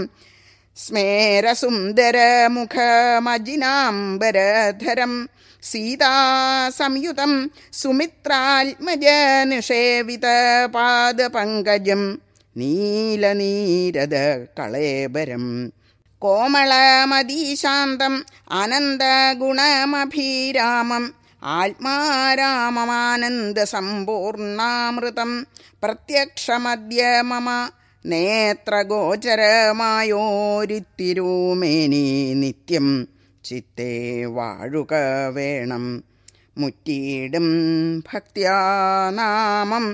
S2: സ്മേരസുന്ദരമുഖമജിനാംബരധരം സീതാസംയുതം സുമിത്രാത്മജ നിഷേവിത പാദപങ്കജം നീലനീരദ കളേബരം കോമളമതീശാന്തം ആനന്ദഗുണമഭിരാമം ആത്മാരാമമാനന്ദസമ്പൂർണാമൃതം പ്രത്യക്ഷമദ്യ മമ നേത്രഗോചരമായോരിത്തിരുമേനി നിത്യം ചിത്തെ വാഴുക വേണം മുറ്റിയിടും ഭക്തിയാനാമം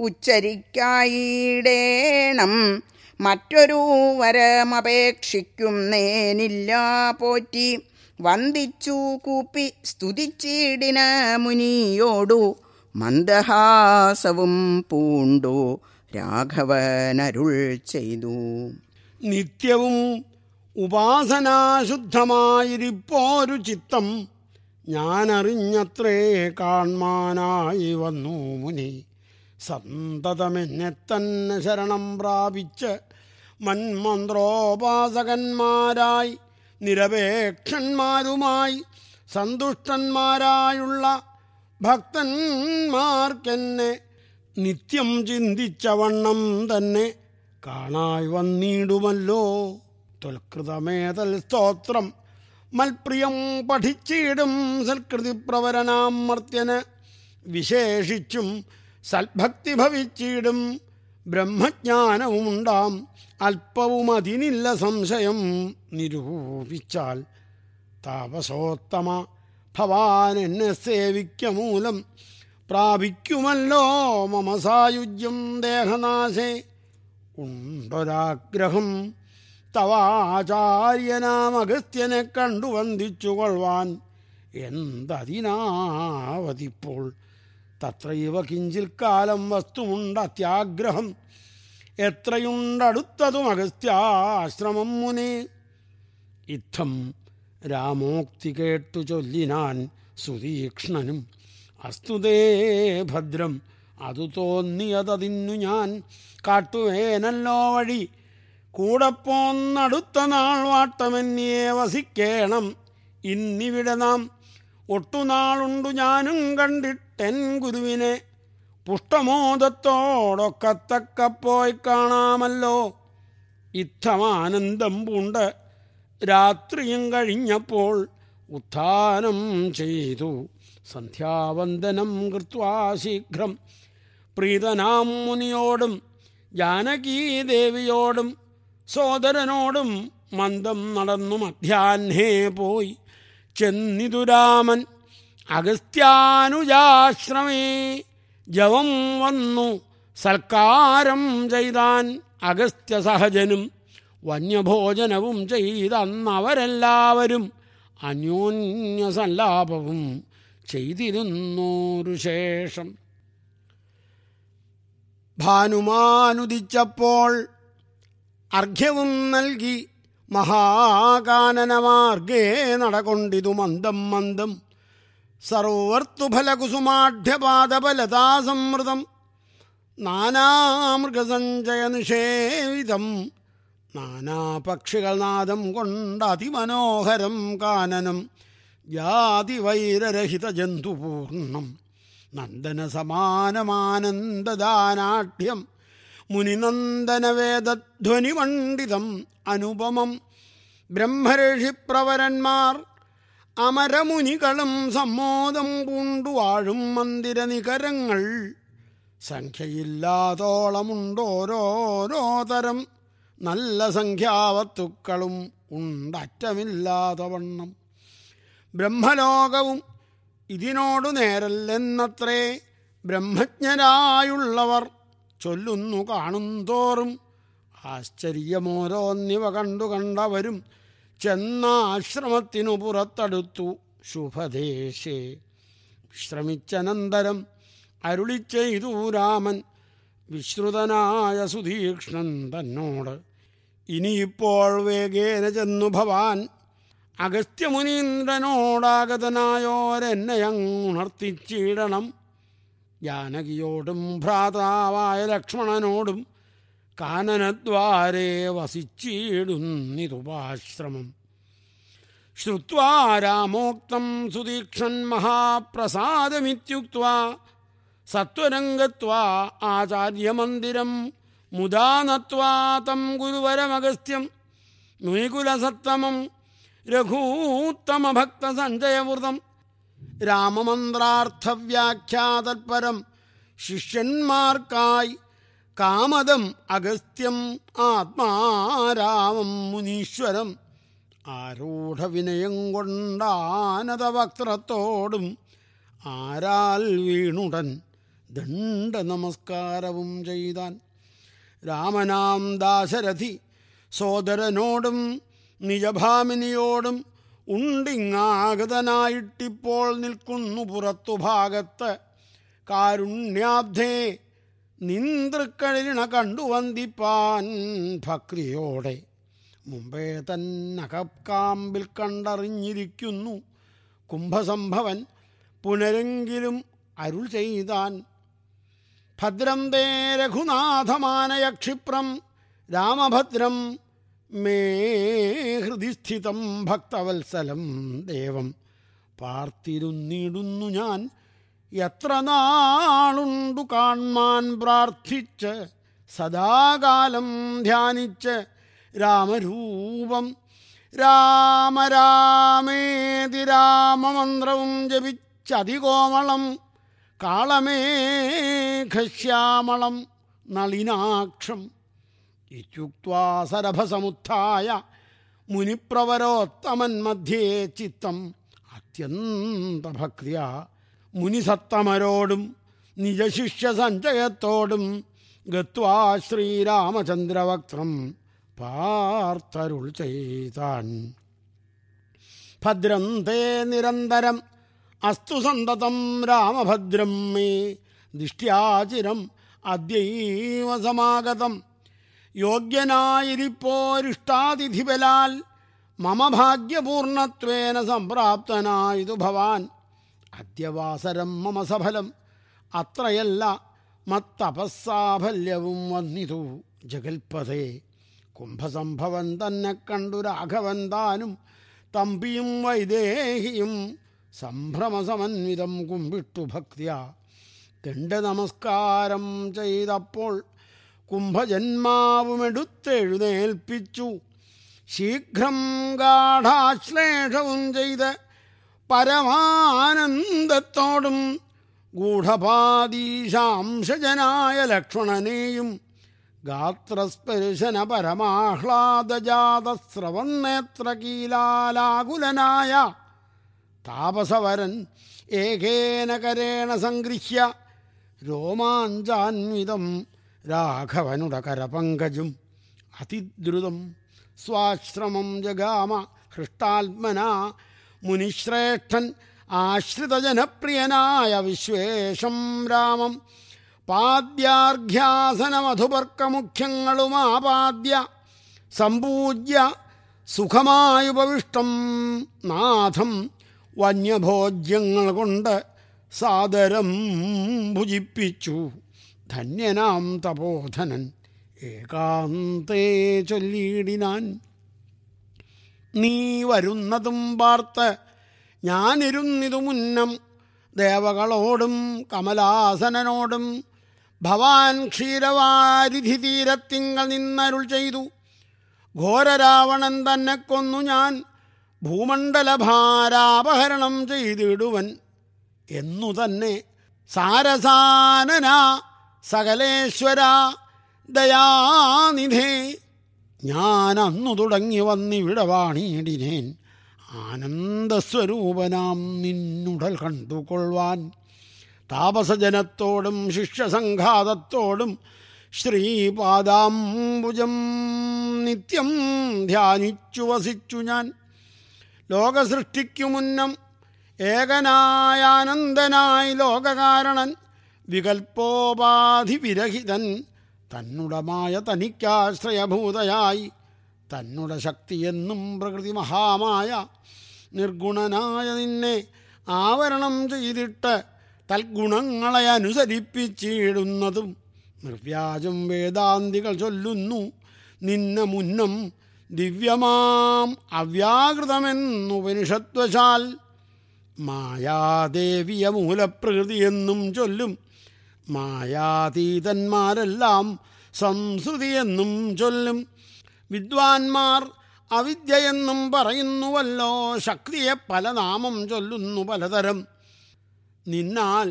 S2: ഉച്ചരിക്കായിടേണം മറ്റൊരു വരമപേക്ഷിക്കുന്നേനില്ല പോറ്റി വന്ദിച്ചു കൂപ്പി സ്തുതിച്ചിടിന മുനിയോടു മന്ദഹാസവും പൂണ്ടു രാഘവനരുൾ ചെയ്തു
S1: നിത്യവും ഉപാസനാശുദ്ധമായിരിപ്പോരു ചിത്തം ഞാനറിഞ്ഞത്രേ കാൺമാനായി വന്നു മുനി സന്തതമെന്നെ തന്നെ ശരണം പ്രാപിച്ച് മന്മന്ത്രോപാസകന്മാരായി നിരപേക്ഷന്മാരുമായി സന്തുഷ്ടന്മാരായുള്ള ഭക്തന്മാർക്കെന്നെ നിത്യം ചിന്തിച്ച വണ്ണം തന്നെ കാണായി വന്നിടുമല്ലോ തൊൽകൃതമേതൽ സ്തോത്രം മൽപ്രിയം പഠിച്ചിടും സൽകൃതി പ്രവരനാം മർത്യന് വിശേഷിച്ചും സൽഭക്തി ഭവിച്ചിടും ബ്രഹ്മജ്ഞാനവുമുണ്ടാം അല്പവും അതിനില്ല സംശയം നിരൂപിച്ചാൽ താപസോത്തമ ഭവാൻ എന്നെ സേവിക്ക മൂലം പ്രാപിക്കുമല്ലോ മമ സായുജ്യം ദേഹനാശേ ഉണ്ടൊരാഗ്രഹം തവാചാര്യനാം അഗസ്ത്യനെ കണ്ടു വന്ദിച്ചു കൊള്ളുവാൻ എന്തതിനാവതിപ്പോൾ തത്രൈവ കിഞ്ചിൽ കാലം വസ്തുമുണ്ട് അത്യാഗ്രഹം എത്രയുണ്ടടുത്തതും അഗസ്ത്യാശ്രമം മുനെ ഇത്തം രാമോക്തി കേട്ടു ചൊല്ലിനാൻ സുതീക്ഷ്ണനും അസ്തുതേ ഭദ്രം അതു തോന്നിയതതിന്നു ഞാൻ കാട്ടുവേനല്ലോ വഴി കൂടെ പോന്നടുത്ത നാൾ വാട്ടമെന്നിയെ വസിക്കേണം ഇന്നിവിടെ നാം ഒട്ടുനാളുണ്ടു ഞാനും കണ്ടിട്ടെൻ ഗുരുവിനെ പുഷ്ടമോദത്തോടൊക്കത്തക്ക പോയി കാണാമല്ലോ ഇത്തമാനന്ദം പൂണ്ട് രാത്രിയും കഴിഞ്ഞപ്പോൾ ഉത്ഥാനം ചെയ്തു സന്ധ്യാവന്ദനം കൃത്വാ ശീഘ്രം പ്രീതനാം മുനിയോടും ജാനകീദേവിയോടും സോദരനോടും മന്ദം നടന്നു മധ്യാഹ്നേ പോയി ചെന്നിതുരാമൻ അഗസ്ത്യാനുജാശ്രമേ ജവം വന്നു സൽക്കാരം ചെയ്താൻ അഗസ്ത്യ സഹജനും വന്യഭോജനവും ചെയ്തന്നവരെല്ലാവരും അന്യോന്യ സല്ലാപവും ചെയ്തിരുന്നോരു ശേഷം ഭാനുമാനുദിച്ചപ്പോൾ അർഘ്യവും നൽകി മഹാകാനനമാർഗേ നടകൊണ്ടിതു മന്ദം മന്ദം സർവർത്തുഫലകുസുമാഢ്യപാദബലതാസമൃതം നാനാമൃഗസഞ്ചയ നിഷേവിതം നാനാപക്ഷികൾ നാദം കൊണ്ട് അതിമനോഹരം കാനനം ജാതിവൈരരഹിത ജന്തുപൂർണം നന്ദന സമാനമാനന്ദദാനാഢ്യം മുനിനന്ദനവേദധ്വനിമണ്ഡിതം അനുപമം ബ്രഹ്മർഷിപ്രവരന്മാർ അമരമുനികളും സമ്മോദം പൂണ്ടു വാഴും മന്ദിരനികരങ്ങൾ സംഖ്യയില്ലാതോളമുണ്ടോരോരോ തരം നല്ല സംഖ്യാവത്തുക്കളും ഉണ്ടറ്റമില്ലാത്ത വണ്ണം ബ്രഹ്മലോകവും ഇതിനോടു നേരല്ലെന്നത്രേ ബ്രഹ്മജ്ഞരായുള്ളവർ ചൊല്ലുന്നു കാണുന്തോറും ആശ്ചര്യമോരോന്നിവ കണ്ടു കണ്ടവരും ചെന്നാശ്രമത്തിനു പുറത്തടുത്തു ശുഭദേശേ വിശ്രമിച്ചനന്തരം അരുളി ചെയ്തു രാമൻ വിശ്രുതനായ സുധീക്ഷ്ണൻ തന്നോട് ഇനിയിപ്പോൾ വേഗേന ചെന്നു ഭവാൻ അഗസ്ത്യമുനീന്ദ്രനോടാഗതനായോരെന്നെയങ്ങുണർത്തിച്ചിടണം ജാനകിയോടും ഭ്രാതാവായ ലക്ഷ്മണനോടും കാനനദ്വാരേ വസിച്ചിടുന്നിതുപാശ്രമം ശ്രുവാ രാമോക്തം സുദീക്ഷൻ മഹാപ്രസാദമിത്യുക്വാ സത്വരംഗത്വാ ആചാര്യമന്ദിരം മുദാ നത്വാ തം ഗുരുവരമഗസ്ത്യം മുനികുലസത്തമം രഘൂത്തമഭക്തസഞ്ജയവൃതം രാമമന്ത്രാർത്ഥവ്യാഖ്യാതൽപരം ശിഷ്യന്മാർക്കായി കാമദം അഗസ്ത്യം ആത്മാരാമം മുനീശ്വരം ആരൂഢവിനയം കൊണ്ടാനതവക്ത്രത്തോടും ആരാൽ വീണുടൻ ദണ്ഡ നമസ്കാരവും ചെയ്താൻ രാമനാം ദാശരഥി സോദരനോടും നിജഭാമിനിയോടും ഉണ്ടിങ്ങാഗതനായിട്ടിപ്പോൾ നിൽക്കുന്നു പുറത്തു ഭാഗത്ത് കാരുണ്യാബ്ധേ നിന്തൃക്കളിണ കണ്ടു വന്ദിപ്പാൻ ഭക്തിയോടെ മുമ്പേ തന്നകക്കാമ്പിൽ കണ്ടറിഞ്ഞിരിക്കുന്നു കുംഭസംഭവൻ പുനരെങ്കിലും അരുൾ ചെയ്താൻ ഭദ്രം തേ രഘുനാഥമാനയ ക്ഷിപ്രം രാമഭദ്രം മേ ഹൃദി സ്ഥിതം ഭക്തവത്സലം ദേവം പാർത്തിരുന്നിടുന്നു ഞാൻ എത്ര നാളുണ്ടു കാൺമാൻ പ്രാർത്ഥിച്ച് സദാകാലം ധ്യാനിച്ച് രാമരൂപം രാമരാമേതി രാമമന്ത്രവും ജപിച്ചതികോമളം കാളമേഘശ്യാമളം നളിനാക്ഷം ഇത്യുക്വാ സരഭസമുത്ഥായ മുനിപ്രവരോത്തമൻ മധ്യേ ചിത്തം അത്യന്തഭക്തിയ മുനിസത്തമരോടും നിജശിഷ്യ സഞ്ചയത്തോടും ഗത്വാ ശ്രീരാമചന്ദ്രവക്ത്രം പാർത്തരുൾ ചെയ്താൻ ഭദ്രം തേ നിരന്തരം അസ്തു സന്തതം രാമഭദ്രം മേ ദിഷ്ട്യാചിരം അദ്യൈവ സമാഗതം യോഗ്യനായിരിപ്പോരിഷ്ടാതിഥിബലാൽ മമ ഭാഗ്യപൂർണത്വേന സംപ്രാപ്തനായതു ഭവാൻ അദ്യവാസരം മമ സഫലം അത്രയല്ല മത്തപസ്സാഫല്യവും വന്നിതു ജഗൽപഥേ കുംഭസംഭവൻ തന്നെ കണ്ടു രാഘവൻ താനും തമ്പിയും വൈദേഹിയും സംഭ്രമസമന്വിതം കുമ്പിട്ടു ഭക്തിയ ദണ്ഡ നമസ്കാരം ചെയ്തപ്പോൾ കുംഭജന്മാവുമെടുത്തെഴുന്നേൽപ്പിച്ചു ശീഘ്രം ഗാഠാശ്ലേഷവും ചെയ്ത് പരമാനന്ദത്തോടും ഗൂഢപാദീശാംശജനായ ലക്ഷ്മണനെയും ഗാത്രസ്പർശന പരമാഹ്ലാദജാതസ്രവന്നേത്രകീലാലാകുലനായ താപസവരൻ ഏകേന കരേണ സംഗൃഹ്യ രോമാഞ്ചാന്വിതം രാഘവനുട കരപങ്കജം അതിദ്രുതം സ്വാശ്രമം ജഗാമ ഹൃഷ്ടാത്മന മുനിശ്രേഷ്ഠൻ ആശ്രിതജനപ്രിയനായ വിശ്വേഷം രാമം പാദ്യാർഘ്യാസനമധുപർക്കമുഖ്യങ്ങളുമാപാദ്യ സമ്പൂജ്യ സുഖമായുപവിഷ്ടം നാഥം വന്യഭോജ്യങ്ങൾ കൊണ്ട് സാദരം ഭുജിപ്പിച്ചു ധന്യനാം തപോധനൻ ഏകാന്തേ ചൊല്ലിയിടിനാൻ നീ വരുന്നതും പാർത്ത് ഞാനിരുന്നിതു മുന്നം ദേവകളോടും കമലാസനനോടും ഭവാൻ ക്ഷീരവാരിധി തീരത്തിങ്കൽ നിന്നരുൾ ചെയ്തു ഘോരരാവണൻ തന്നെ കൊന്നു ഞാൻ ഭൂമണ്ഡലഭാരാപഹരണം ചെയ്തിടുവൻ എന്നു തന്നെ സാരസാനന സകലേശ്വര ദയാനിധേ ഞാൻ അന്നു തുടങ്ങി വന്നിവിടെ വാണിയിടിനേൻ ആനന്ദസ്വരൂപനാം നിന്നുടൽ കണ്ടുകൊള്ളുവാൻ താപസജനത്തോടും ശിഷ്യസംഘാതത്തോടും ശ്രീപാദാംബുജം നിത്യം ധ്യാനിച്ചു വസിച്ചു ഞാൻ ലോകസൃഷ്ടിക്കു മുന്നം ഏകനായാനന്ദനായി ലോകകാരണൻ വികൽപ്പോപാധി വിരഹിതൻ തന്നുടമായ തനിക്കാശ്രയഭൂതയായി തന്നുട ശക്തിയെന്നും പ്രകൃതി മഹാമായ നിർഗുണനായ നിന്നെ ആവരണം ചെയ്തിട്ട് തൽഗുണങ്ങളെ അനുസരിപ്പിച്ചിടുന്നതും നിർവ്യാജം വേദാന്തികൾ ചൊല്ലുന്നു നിന്ന മുന്നം ദിവ്യമാം അവ്യാകൃതമെന്നുപനിഷത്വശാൽ മായാദേവിയ മൂലപ്രകൃതിയെന്നും ചൊല്ലും മായാതീതന്മാരെല്ലാം സംസ്കൃതിയെന്നും ചൊല്ലും വിദ്വാൻമാർ അവിദ്യയെന്നും പറയുന്നുവല്ലോ ശക്തിയെ പല നാമം ചൊല്ലുന്നു പലതരം നിന്നാൽ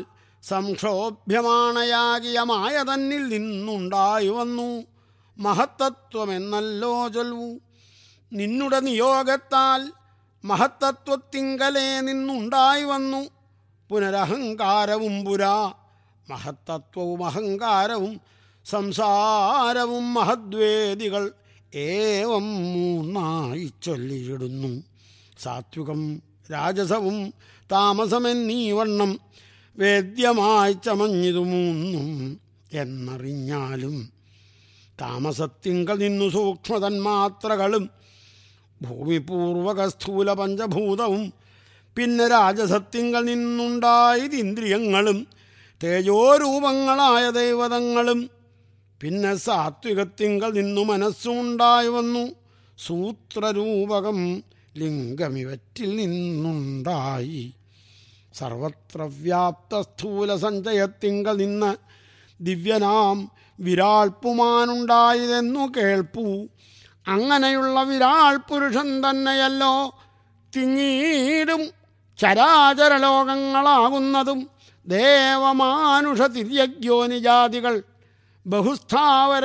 S1: സംക്ഷോഭ്യമാണയാകിയ മായ തന്നിൽ നിന്നുണ്ടായി വന്നു മഹത്തത്വമെന്നല്ലോ ചൊൽവു നിന്നുടെ നിയോഗത്താൽ മഹത്തത്വത്തിങ്കലേ നിന്നുണ്ടായി വന്നു പുനരഹങ്കാരവും പുരാ മഹത്തത്വവും അഹങ്കാരവും സംസാരവും മഹദ്വേദികൾ ഏവം മൂന്നായി ചൊല്ലിയിടുന്നു സാത്വികം രാജസവും താമസമെന്നീ വണ്ണം വേദ്യമായി ചമഞ്ഞിതു മൂന്നും എന്നറിഞ്ഞാലും താമസത്തിങ്കൽ നിന്നു സൂക്ഷ്മതന്മാത്രകളും ഭൂമിപൂർവക സ്ഥൂല പഞ്ചഭൂതവും പിന്നെ രാജസത്തിങ്കൽ നിന്നുണ്ടായത് ഇന്ദ്രിയങ്ങളും തേജോരൂപങ്ങളായ ദൈവതങ്ങളും പിന്നെ സാത്വികത്തിങ്കൽ നിന്നു മനസ്സുണ്ടായി വന്നു സൂത്രരൂപകം ലിംഗമിവറ്റിൽ നിന്നുണ്ടായി സർവത്ര വ്യാപ്ത സ്ഥൂല സഞ്ചയത്തിങ്കൽ നിന്ന് ദിവ്യനാം വിരാൾപ്പുമാനുണ്ടായതെന്നു കേൾപ്പൂ അങ്ങനെയുള്ള വിരാൾ പുരുഷൻ തന്നെയല്ലോ തിങ്ങീടും ചരാചര ലോകങ്ങളാകുന്നതും ദേവമാനുഷ തിര്യജ്ഞോനിജാതികൾ ബഹുസ്ഥാവര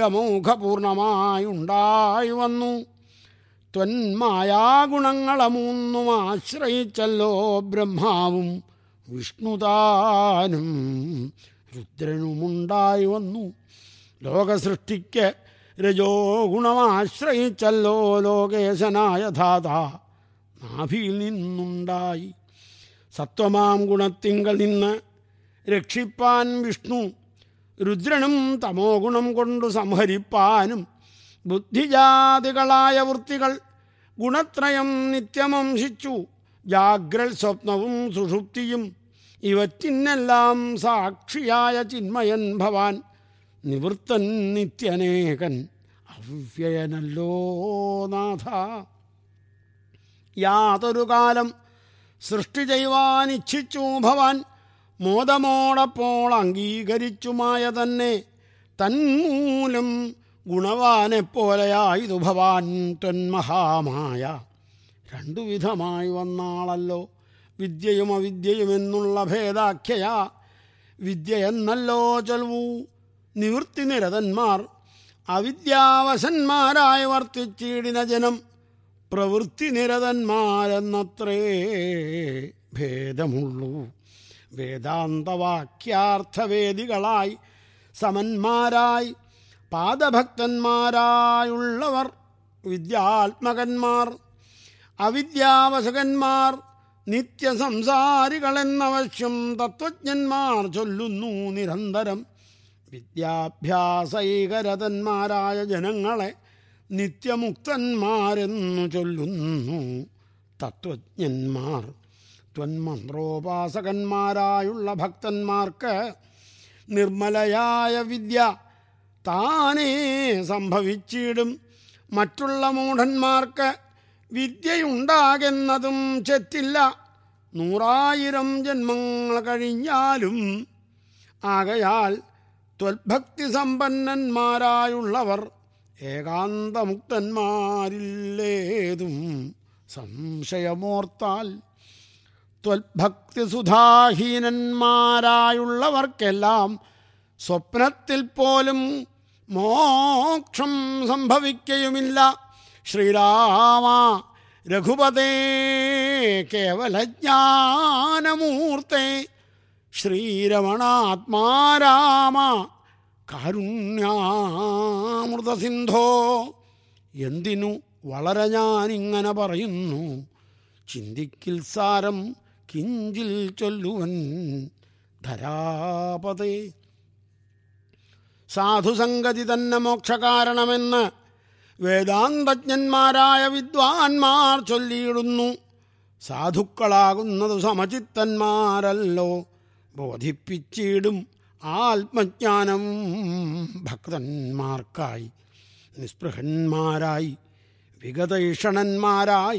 S1: ജംഗമൂഖപൂർണമായുണ്ടായി വന്നു ത്വന്മായാഗുണങ്ങളെ മൂന്നും ആശ്രയിച്ചല്ലോ ബ്രഹ്മാവും വിഷ്ണുതാനും രുദ്രനുമുണ്ടായി വന്നു ലോകസൃഷ്ടിക്ക് രജോ ഗുണമാശ്രയിച്ചല്ലോ ലോകേശനായ ധാത നാഭിയിൽ നിന്നുണ്ടായി സത്വമാം ഗുണത്തിങ്കൽ നിന്ന് രക്ഷിപ്പാൻ വിഷ്ണു രുദ്രനും തമോ ഗുണം കൊണ്ടു സംഹരിപ്പാനും ബുദ്ധിജാതികളായ വൃത്തികൾ ഗുണത്രയം നിത്യമംശിച്ചു ജാഗ്രൽ സ്വപ്നവും സുഷുപ്തിയും ഇവറ്റിനെല്ലാം സാക്ഷിയായ ചിന്മയൻ ഭവാൻ നിവൃത്തൻ നിത്യനേകൻ അവ്യയനല്ലോ നാഥ യാതൊരു കാലം സൃഷ്ടി ചെയ്യുവാൻ ഇച്ഛിച്ചു ഭവാൻ മോദമോടപ്പോൾ അംഗീകരിച്ചുമായ തന്നെ തന്മൂലം ഗുണവാനെപ്പോലെയായതു ഭവാൻ ത്വന്മഹാമായ രണ്ടു വിധമായി വന്നാളല്ലോ വിദ്യയും അവിദ്യയും എന്നുള്ള ഭേദാഖ്യയാ വിദ്യ എന്നല്ലോ ചൊൽവൂ നിവൃത്തി നിരതന്മാർ അവിദ്യാവശന്മാരായി വർത്തിച്ചിടിന ജനം പ്രവൃത്തി നിരതന്മാരെന്നത്രേ ഭേദമുള്ളൂ വേദാന്തവാക്യാർത്ഥവേദികളായി സമന്മാരായി പാദഭക്തന്മാരായുള്ളവർ വിദ്യാത്മകന്മാർ അവിദ്യാവശകന്മാർ നിത്യസംസാരികളെന്നവശ്യം തത്വജ്ഞന്മാർ ചൊല്ലുന്നു നിരന്തരം വിദ്യാഭ്യാസൈകരതന്മാരായ ജനങ്ങളെ നിത്യമുക്തന്മാരെന്നു ചൊല്ലുന്നു തത്വജ്ഞന്മാർ ത്വന്മന്ത്രോപാസകന്മാരായുള്ള ഭക്തന്മാർക്ക് നിർമ്മലയായ വിദ്യ താനേ സംഭവിച്ചിടും മറ്റുള്ള മൂഢന്മാർക്ക് വിദ്യയുണ്ടാകുന്നതും ചെറ്റില്ല നൂറായിരം ജന്മങ്ങൾ കഴിഞ്ഞാലും ആകയാൽ ത്വൽഭക്തി സമ്പന്നന്മാരായുള്ളവർ ഏകാന്തമുക്തന്മാരില്ലേതും സംശയമോർത്താൽ ത്വൽഭക്തിസുധാഹീനന്മാരായുള്ളവർക്കെല്ലാം സ്വപ്നത്തിൽ പോലും മോക്ഷം സംഭവിക്കയുമില്ല ശ്രീരാമ രഘുപതേ കേവലജ്ഞാനമൂർത്തേ ശ്രീരമണാത്മാരാമ കാരുണ്യാമൃതസിന്ധോ എന്തിനു വളരെ ഞാനിങ്ങനെ പറയുന്നു ചിന്തിക്കിൽ സാരം കിഞ്ചിൽ ചൊല്ലുവൻ ധരാപതേ സാധുസംഗതി തന്നെ മോക്ഷകാരണമെന്ന് വേദാന്തജ്ഞന്മാരായ വിദ്വാൻമാർ ചൊല്ലിയിടുന്നു സാധുക്കളാകുന്നത് സമചിത്തന്മാരല്ലോ ബോധിപ്പിച്ചിടും ആത്മജ്ഞാനം ഭക്തന്മാർക്കായി നിസ്പൃഹന്മാരായി വിഗതൈഷണന്മാരായി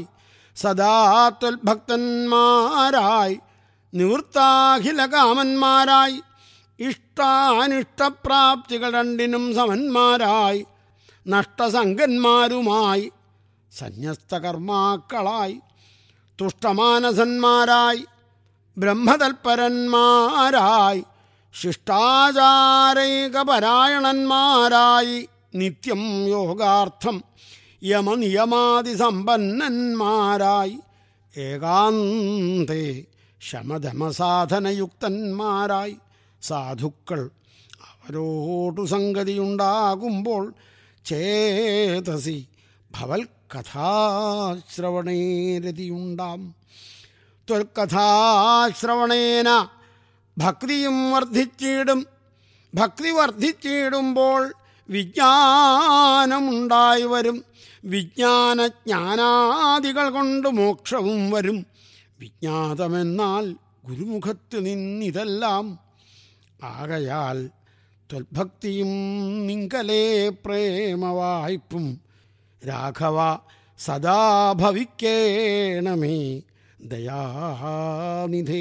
S1: സദാത്വൽഭക്തന്മാരായി നിവൃത്താഖില കാമന്മാരായി ഇഷ്ടാനിഷ്ടപ്രാപ്തികൾ രണ്ടിനും സമന്മാരായി നഷ്ടസംഗന്മാരുമായി സന്യസ്തകർമാക്കളായി തുഷ്ടമാനസന്മാരായി ബ്രഹ്മതൽപരന്മാരായി ശിഷ്ടാചാരൈകപരായണന്മാരായി നിത്യം യോഗാർത്ഥം യമനിയമാതി സമ്പന്നന്മാരായി ഏകാന്തേ ശമധമസാധനയുക്തന്മാരായി സാധുക്കൾ അവരോടു സംഗതിയുണ്ടാകുമ്പോൾ ചേതസി ഭവൽ കഥാശ്രവണേ രതിയുണ്ടാം ത്വൽക്കഥാശ്രവണേന ഭക്തിയും വർദ്ധിച്ചിടും ഭക്തി വർദ്ധിച്ചിടുമ്പോൾ വിജ്ഞാനമുണ്ടായി വരും വിജ്ഞാനജ്ഞാനാദികൾ കൊണ്ട് മോക്ഷവും വരും വിജ്ഞാതമെന്നാൽ ഗുരുമുഖത്ത് നിന്നിതെല്ലാം ആകയാൽ ത്വൽഭക്തിയും നിങ്കലേ പ്രേമവായ്പും രാഘവ സദാ ഭവിക്കേണമേ ദയാനിധേ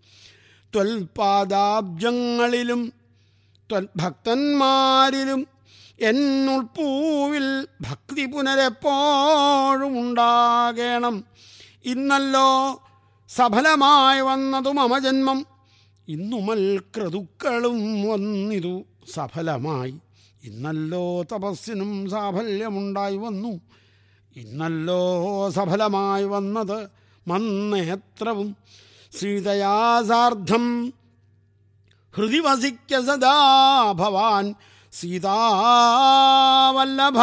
S1: ത്വൽപാദാബ്ജങ്ങളിലും ത്വൽഭക്തന്മാരിലും എന്നുൾപ്പൂവിൽ ഭക്തി പുനരെപ്പോഴും ഉണ്ടാകണം ഇന്നല്ലോ സഫലമായി വന്നതു മമജന്മം ഇന്നുമൽ ക്രതുക്കളും വന്നിതു സഫലമായി ഇന്നല്ലോ തപസ്സിനും സാഫല്യമുണ്ടായി വന്നു ഇന്നല്ലോ സഫലമായി വന്നത് മന്നേത്രവും സീതയാസാർദ്ധം ഹൃദി വസിക്ക സദാ ഭവാൻ സീതാവല്ലഭ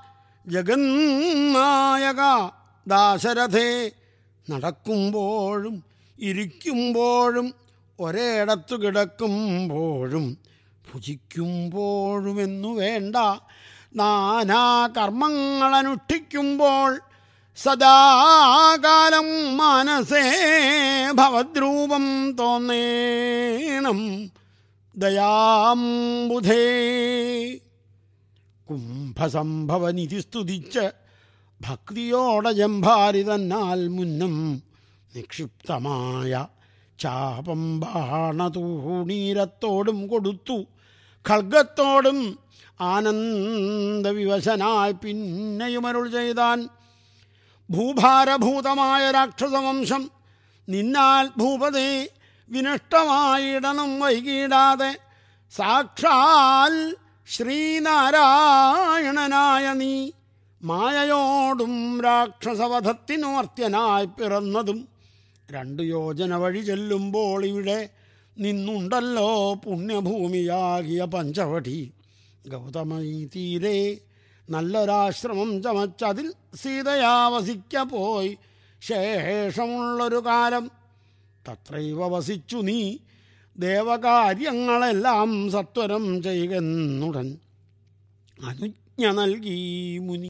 S1: ജഗന്നായക ദാശരഥേ നടക്കുമ്പോഴും ഇരിക്കുമ്പോഴും ഒരേടത്തു കിടക്കുമ്പോഴും ഭുജിക്കുമ്പോഴുമെന്നു വേണ്ട നാനാ കർമ്മങ്ങളനുഷ്ഠിക്കുമ്പോൾ സദാകാലം മനസ്സേ ഭവദ്രൂപം തോന്നേണം ദയാംബുധേ കുംഭസംഭവനിധി സ്തുതിച്ച് ഭക്തിയോടെ ജംഭാരി തന്നാൽ മുന്നം നിക്ഷിപ്തമായ ചാപം ബാണതൂണീരത്തോടും കൊടുത്തു ഖൽഗത്തോടും ആനന്ദവിവശനായി പിന്നെയുമരുൾ ചെയ്താൻ ഭൂഭാരഭൂതമായ രാക്ഷസവംശം നിന്നാൽ ഭൂപതേ വിനഷ്ടമായിടണം വൈകിടാതെ സാക്ഷാൽ ശ്രീനാരായണനായ നീ മായയോടും രാക്ഷസവധത്തിനു അർത്യനായി പിറന്നതും രണ്ടു യോജന വഴി ചെല്ലുമ്പോൾ ഇവിടെ നിന്നുണ്ടല്ലോ പുണ്യഭൂമിയാകിയ പഞ്ചവടി ഗൗതമീ തീരെ നല്ലൊരാശ്രമം ചമച്ചതിൽ സീതയാവസിക്ക പോയി ശേഷമുള്ളൊരു കാലം തത്രൈവ വസിച്ചു നീ ദേവകാര്യങ്ങളെല്ലാം സത്വരം ചെയ്യുന്നുടൻ അനുജ്ഞ നൽകി മുനി